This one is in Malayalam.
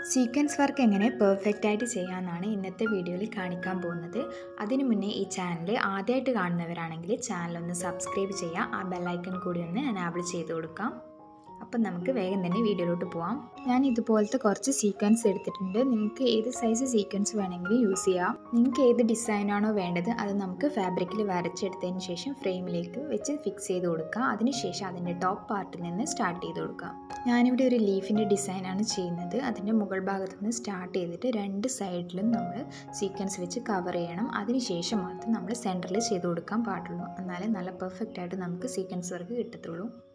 സീക്വൻസ് വർക്ക് എങ്ങനെ പെർഫെക്റ്റ് ആയിട്ട് ചെയ്യാമെന്നാണ് ഇന്നത്തെ വീഡിയോയിൽ കാണിക്കാൻ പോകുന്നത് അതിനു മുന്നേ ഈ ചാനൽ ആദ്യമായിട്ട് കാണുന്നവരാണെങ്കിൽ ചാനൽ ഒന്ന് സബ്സ്ക്രൈബ് ചെയ്യുക ആ ബെല്ലൈക്കൺ കൂടി ഒന്ന് എനാബിൾ ചെയ്ത് കൊടുക്കാം അപ്പം നമുക്ക് വേഗം തന്നെ വീഡിയോയിലോട്ട് പോവാം ഞാൻ ഇതുപോലത്തെ കുറച്ച് സീക്വൻസ് എടുത്തിട്ടുണ്ട് നിങ്ങൾക്ക് ഏത് സൈസ് സീക്വൻസ് വേണമെങ്കിലും യൂസ് ചെയ്യാം നിങ്ങൾക്ക് ഏത് ഡിസൈനാണോ വേണ്ടത് അത് നമുക്ക് ഫാബ്രിക്കിൽ വരച്ചെടുത്തതിന് ശേഷം ഫ്രെയിമിലേക്ക് വെച്ച് ഫിക്സ് ചെയ്ത് കൊടുക്കാം അതിനുശേഷം അതിൻ്റെ ടോപ്പ് പാർട്ടിൽ നിന്ന് സ്റ്റാർട്ട് ചെയ്ത് കൊടുക്കാം ഞാനിവിടെ ഒരു ലീഫിൻ്റെ ഡിസൈനാണ് ചെയ്യുന്നത് അതിൻ്റെ മുകൾ ഭാഗത്ത് നിന്ന് സ്റ്റാർട്ട് ചെയ്തിട്ട് രണ്ട് സൈഡിലും നമ്മൾ സീക്വൻസ് വെച്ച് കവർ ചെയ്യണം അതിനുശേഷം മാത്രം നമ്മൾ സെൻറ്ററിൽ ചെയ്ത് കൊടുക്കാൻ പാടുള്ളൂ എന്നാലേ നല്ല പെർഫെക്റ്റ് ആയിട്ട് നമുക്ക് സീക്വൻസ് വർക്ക് കിട്ടത്തുള്ളൂ